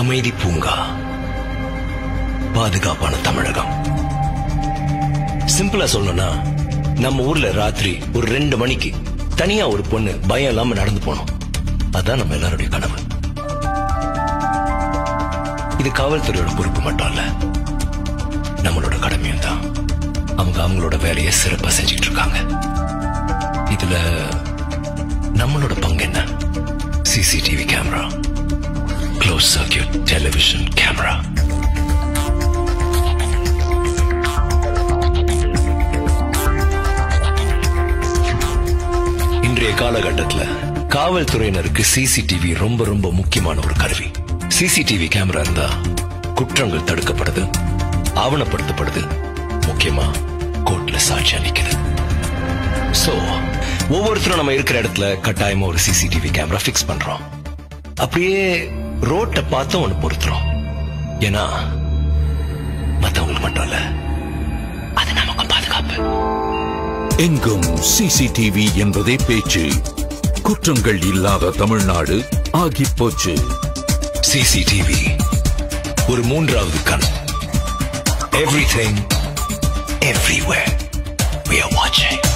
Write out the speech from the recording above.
அமைதி பூங்கா பாதுகாப்பான தமிழகம் சிம்பிளா சொல்லணும்னா நம்ம ஊர்ல ராத்திரி ஒரு ரெண்டு மணிக்கு தனியா ஒரு பொண்ணு பயம் இல்லாம நடந்து போனோம் அதான் நம்ம எல்லாருடைய கனவு இது காவல்துறையோட பொறுப்பு மட்டும் இல்ல நம்மளோட கடமையும் தான் அவங்க அவங்களோட வேலையை சிறப்பா செஞ்சுட்டு இருக்காங்க இதுல நம்மளோட பங்கு என்ன CCTV camera close circuit television camera இன்றைய காலகட்டத்துல காவல்துறையினருக்கு சிசிடிவி ரொம்ப ரொம்ப முக்கியமான ஒரு கருவி சிசிடிவி கேமரா இருந்தா குற்றங்கள் தடுக்கப்படுது ஆவணப்படுத்தப்படுது முக்கியமா கோர்ட்ல சாட்சி அளிக்குது சோ ஒவ்வொருத்தரும் நம்ம இருக்கிற இடத்துல கட்டாயமா ஒரு சிசிடிவி கேமரா ஃபிக்ஸ் பண்றோம் அப்படியே ரோட்டை பார்த்து ஒண்ணு பொருத்துறோம் ஏன்னா மத்தவங்களுக்கு மட்டும் இல்ல அது நமக்கு பாதுகாப்பு எங்கும் சிசிடிவி என்பதே பேச்சு குற்றங்கள் இல்லாத தமிழ்நாடு ஆகிப் போச்சு சிசிடிவி ஒரு மூன்றாவது கண் everything everywhere we are watching